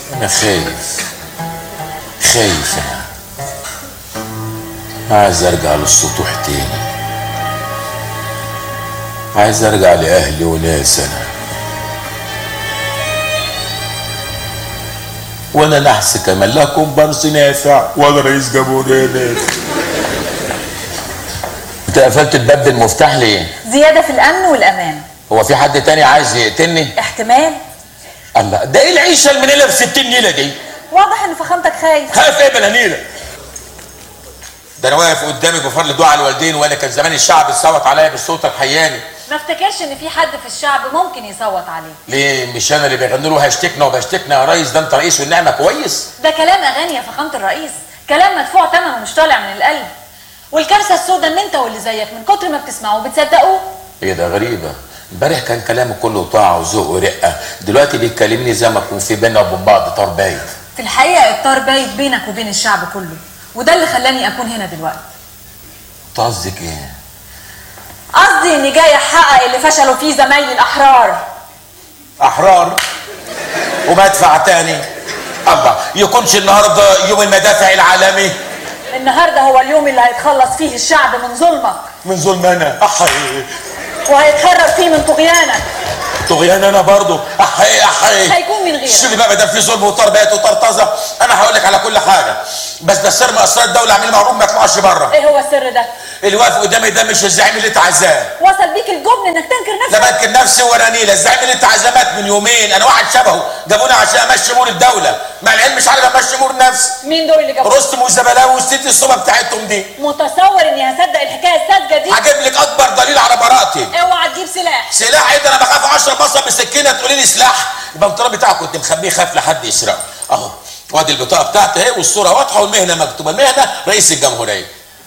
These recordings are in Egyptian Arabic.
انا خايف خايف انا عايز ارجع للسطوح تاني عايز ارجع لاهلي وناس انا وانا نحس كمان لا كومبارس نافع ولا رئيس جمهوريه نافع انت قفلت الباب بالمفتاح ليه؟ زيادة في الأمن والأمان هو في حد تاني عايز يقتلني؟ احتمال الله ده ايه العيشه المنيله ب 60 نيله دي؟ واضح إن فخامتك خايف خايف ايه بلانيله؟ ده انا واقف قدامك بفضل دعاء الوالدين وانا كان زمان الشعب صوت عليا بالصوت الحياني ما افتكرش إن في حد في الشعب ممكن يصوت عليه ليه مش انا اللي بيغنوا له هشتكنا وبشتكنا يا ريس ده انت رئيس والنعمه كويس ده كلام أغاني يا فخامة الرئيس كلام مدفوع ثمنه مش طالع من القلب والكارثة السوداء إن أنت واللي زيك من كتر ما بتسمعوه بتصدقوه ايه ده غريبه امبارح كان كلامه كله طاعه وذوق ورقه دلوقتي بيكلمني زي ما يكون في بينا وبين بعض طار بايت في الحقيقة الطار بايت بينك وبين الشعب كله وده اللي خلاني أكون هنا دلوقتي انت قصدك ايه؟ قصدي إني جاي أحقق اللي فشلوا فيه زمايلي الأحرار احرار ومدفع تاني الله يكونش النهارده يوم المدافع العالمي النهاردة هو اليوم اللي هيتخلص فيه الشعب من ظلمك من ظلم انا احي وهيتخرج فيه من طغيانك طغيان انا برضه احي احي هيكون من غيرك شو اللي بقى ما دام في ظلم وطربات وطرطزه انا هقول لك على كل حاجه بس ده سر من اسرار الدوله اعمل معروف ما يطلعش بره ايه هو السر ده؟ اللي واقف قدامي ده مش الزعيم اللي اتعزاه وصل بيك الجبن انك تنكر لا نفسك بنكر نفسي ولا نيله الزعيم اللي اتعزاه مات من يومين انا واحد شبهه جابوني عشان امشي امور الدوله مع العلم مش عارف امشي امور نفسي مين دول اللي جابوك؟ رستم والزبلاوي والست الصبح بتاعتهم دي متصور اني هصدق الحكايه الساذجه دي؟ هجيب لك اكبر دليل على براءتي اوعى تجيب سلاح سلاح ايه ده انا بخاف 10 بصه بسكينه تقولي لي سلاح البنطلون بتاعك كنت مخبيه خاف لحد يسرقه اهو وادي البطاقه بتاعتي اهي والصوره واضحه والمهنه مكتوبه المهنه رئيس الجمهوريه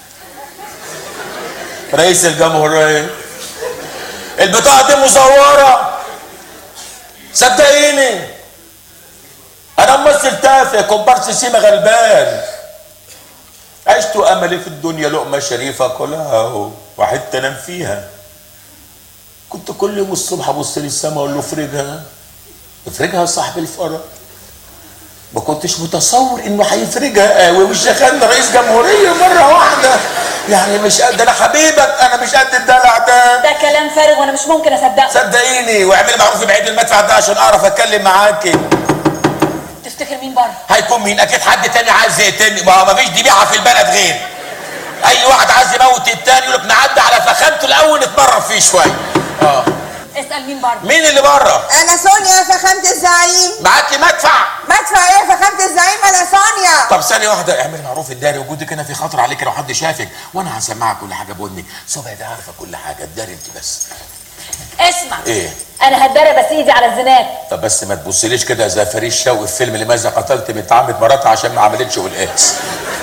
رئيس الجمهوريه البطاقه دي مزوره صدقيني انا ممثل تافه كومبارس سيما غلبان عشت املي في الدنيا لقمه شريفه كلها اهو وحته انام فيها كنت كل يوم الصبح ابص للسما اقول له افرجها افرجها يا صاحب الفرج ما كنتش متصور انه هيفرجها قوي مش دخلنا رئيس جمهوريه مره واحده يعني مش قد انا حبيبك انا مش قد الدلع ده ده كلام فارغ وانا مش ممكن اصدقه صدقيني واعملي معروف بعيد المدفع ده عشان اعرف اتكلم معاكي تفتكر مين بره؟ هيكون مين اكيد حد تاني عايز يقتلني ما هو مفيش ذبيحه في البلد غير اي واحد عايز يموت التاني يقول لك نعدي على فخامته الاول نتمرن فيه شويه اه اسال مين بره؟ مين اللي بره انا سونيا فخامة الزعيم معاكي مدفع مدفع ايه يا فخامة الزعيم انا سونيا طب ثانية واحدة اعملي معروف الداري وجودك هنا في خطر عليك لو حد شافك وانا هسمعك كل حاجة بودنك صبعي ده عارفة كل حاجة الداري انت بس اسمع ايه انا هتدرب بس ايدي على الزناد طب بس ما تبصليش كده زي فريد شوقي في فيلم لماذا قتلت بنت عمة مراتها عشان ما عملتش والقاس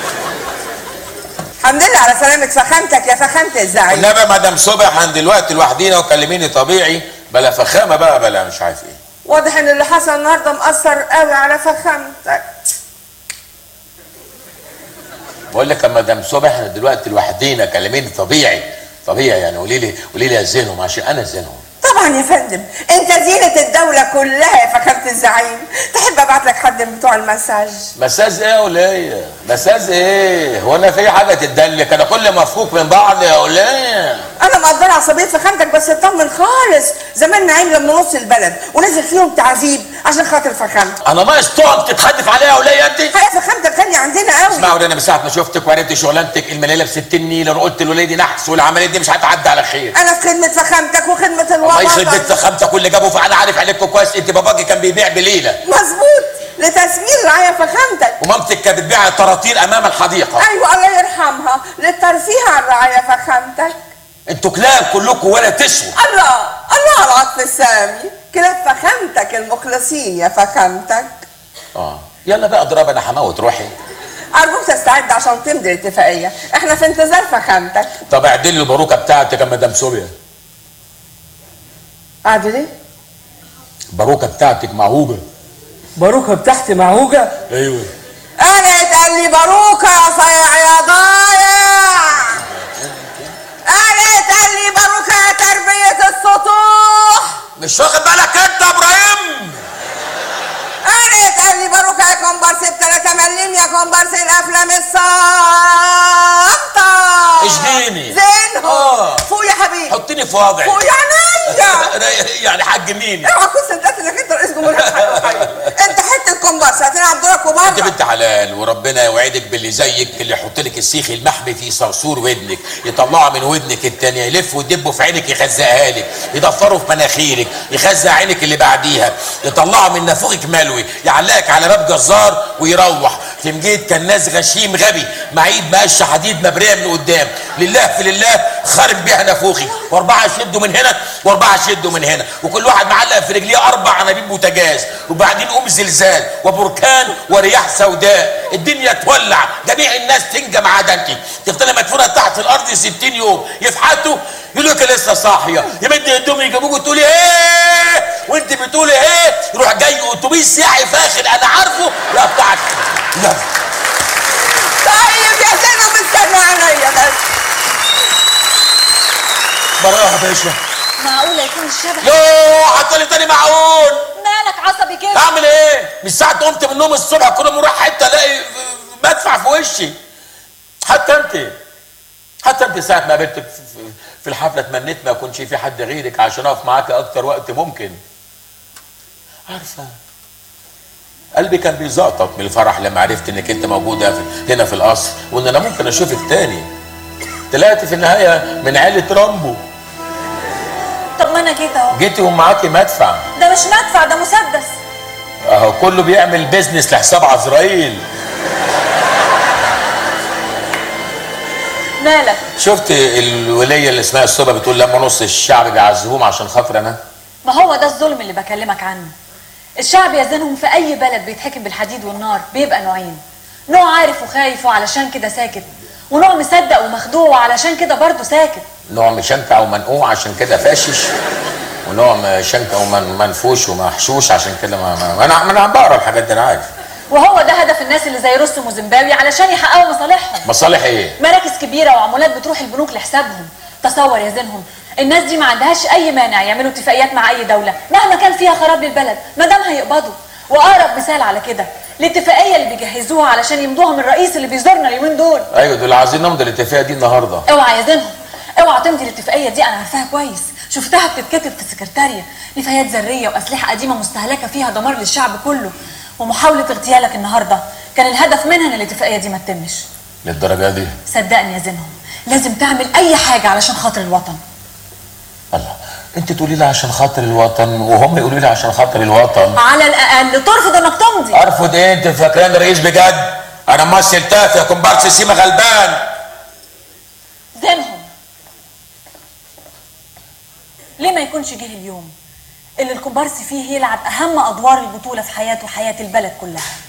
الحمد لله على سلامة فخامتك يا فخامة الزعيم انما مدام صبح عند الوقت لوحدينا وكلميني طبيعي بلا فخامة بقى بلا مش عارف ايه واضح ان اللي حصل النهارده مأثر قوي على فخامتك بقول لك يا مدام صبح احنا دلوقتي لوحدينا كلميني طبيعي طبيعي يعني قولي لي قولي لي ازينهم عشان انا ازينهم طبعا يا فندم انت زينة الدولة كلها يا فخامة الزعيم تحب ابعت لك حد من بتوع المساج مساج ايه يا ولية مساج ايه هو انا في حاجه تدلك انا كل مفكوك من بعض يا ولية انا مقدرة عصبية فخامتك بس اطمن خالص زمان نعيم لما نص البلد ونزل فيهم تعذيب عشان خاطر فخامتك انا ناقص تقعد تتخدف عليا يا ولية انت حقيقة فخامتك غالية عندنا قوي اسمع انا من ساعه ما شفتك وعرفت شغلانتك المنيله ب 60 نيله انا قلت الوليه دي نحس والعمليه دي مش هتعدي على خير انا في خدمة فخامتك وخدمة الله يخرب بيت الوطن فخامتك واللي جابه فانا عارف عليكم كويس انت باباكي كان بيبيع بليله مظبوط لتسمير رعاية فخامتك ومامتك كانت بتبيع طراطير امام الحديقه ايوه الله يرحمها للترفيه عن رعاية فخامتك انتوا كلاب كلكم ولا تسووا الله الله على العطف السامي كلاب فخامتك المخلصين يا فخامتك اه يلا بقى اضرب انا هموت روحي ارجوك تستعد عشان تمضي الاتفاقية احنا في انتظار فخامتك طب اعدل لي الباروكه بتاعتك يا مدام سوريا اعدل ايه؟ الباروكه بتاعتك معوجه باروكه بتاعتي معوجه ايوه انا يتقال لي باروكة يا صايع يا ضايع انا يتقال لي باروكة يا تربية السطوح مش واخد بالك انت يا ابراهيم انا يتقال لي باروكة كومبارس بتلاتة مليم يا كومبارس الافلام الصامتة اشجيني. زينهم آه. فوق يا حبيبي حطيني في وضعي فوق يا عينيا يعني حجميني اوعى تكون صدقت انك انت رئيس جمهوريه الحق والحقيقة. انت حته كومبارس هتلعب دورك انت وبره بنت حلال وربنا يوعدك باللي زيك اللي يحط لك السيخ المحمي في صرصور ودنك يطلعه من ودنك التانية يلف ويدبه في عينك يخزقها لك يضفره في مناخيرك يخزق عينك اللي بعديها يطلعه من نافوخك ملوي يعلقك على باب جزار ويروح في مجيد كان ناس غشيم غبي معيد مقشه حديد مبريه من قدام لله في لله خارب بيها نافوخي واربعه يشدوا من هنا واربعه يشدوا من هنا وكل واحد معلق في رجليه اربع انابيب بوتاجاز وبعدين قوم زلزال وبركان ورياح سوداء الدنيا تولع جميع الناس تنجم ما عدا انت تفضلي مدفونه تحت الارض 60 يوم يفحتوا يقولوا لك لسه صاحيه يمد هدوم يجيبوك تقولي ايه وانت بتقولي ايه يروح جاي اتوبيس سياحي فاخر انا عارفه يقطعك يلا طيب يا زينب استنى عليا بس براها يا باشا معقولة يكون الشبح يوه حطلي تاني معقول مالك عصبي كده اعمل ايه مش ساعه قمت من النوم الصبح كل ما اروح حته الاقي مدفع في وشي حتى انت حتى انت ساعه ما قابلتك في- في- في الحفله تمنيت ما يكونش في حد غيرك عشان اقف معاك اكتر وقت ممكن عارفه قلبي كان بيزقطط من الفرح لما عرفت انك انت موجوده في هنا في القصر وان انا ممكن اشوفك تاني طلعت في النهايه من عيله رامبو طب ما انا جيت اهو جيتي ومعاكي مدفع ده مش مدفع ده مسدس اهو كله بيعمل بيزنس لحساب عزرائيل مالك شفت الولية اللي اسمها الصبا بتقول لما نص الشعب بيعذبوهم عشان خاطر انا ما هو ده الظلم اللي بكلمك عنه الشعب يزنهم في اي بلد بيتحكم بالحديد والنار بيبقى نوعين نوع عارف وخايف وعلشان كده ساكت ونوع مصدق ومخدوع وعلشان كده برضه ساكت نوع مشنكع ومنقوع عشان كده فاشش ونوع مشنكع ومنفوش ومحشوش عشان كده ما, ما, ما انا ما انا بقرا الحاجات دي انا عارف وهو ده هدف الناس اللي زي رستم وزيمباوي علشان يحققوا مصالحهم مصالح ايه؟ مراكز كبيره وعمولات بتروح البنوك لحسابهم تصور يا زينهم الناس دي ما عندهاش اي مانع يعملوا اتفاقيات مع اي دوله مهما كان فيها خراب للبلد ما دام هيقبضوا واقرب مثال على كده الاتفاقيه اللي بيجهزوها علشان يمضوها من الرئيس اللي بيزورنا اليومين دول ايوه دول عايزين نمضي الاتفاقيه دي النهارده اوعى يا زينهم اوعى تمضي الاتفاقيه دي انا عارفاها كويس شفتها بتتكتب في السكرتاريه نفايات ذريه واسلحه قديمه مستهلكه فيها دمار للشعب كله ومحاوله اغتيالك النهارده كان الهدف منها ان الاتفاقيه دي ما تتمش للدرجه دي صدقني يا زينهم لازم تعمل اي حاجه علشان خاطر الوطن الله انت تقولي لي عشان خاطر الوطن وهم يقولوا لي عشان خاطر الوطن على الاقل ترفض انك تمضي ارفض ايه انت فاكراني رئيس بجد انا ممثل تافه كومبارس سيما غلبان زينهم ليه ما يكونش جه اليوم اللي الكومبارس فيه يلعب اهم ادوار البطوله في حياته وحياه البلد كلها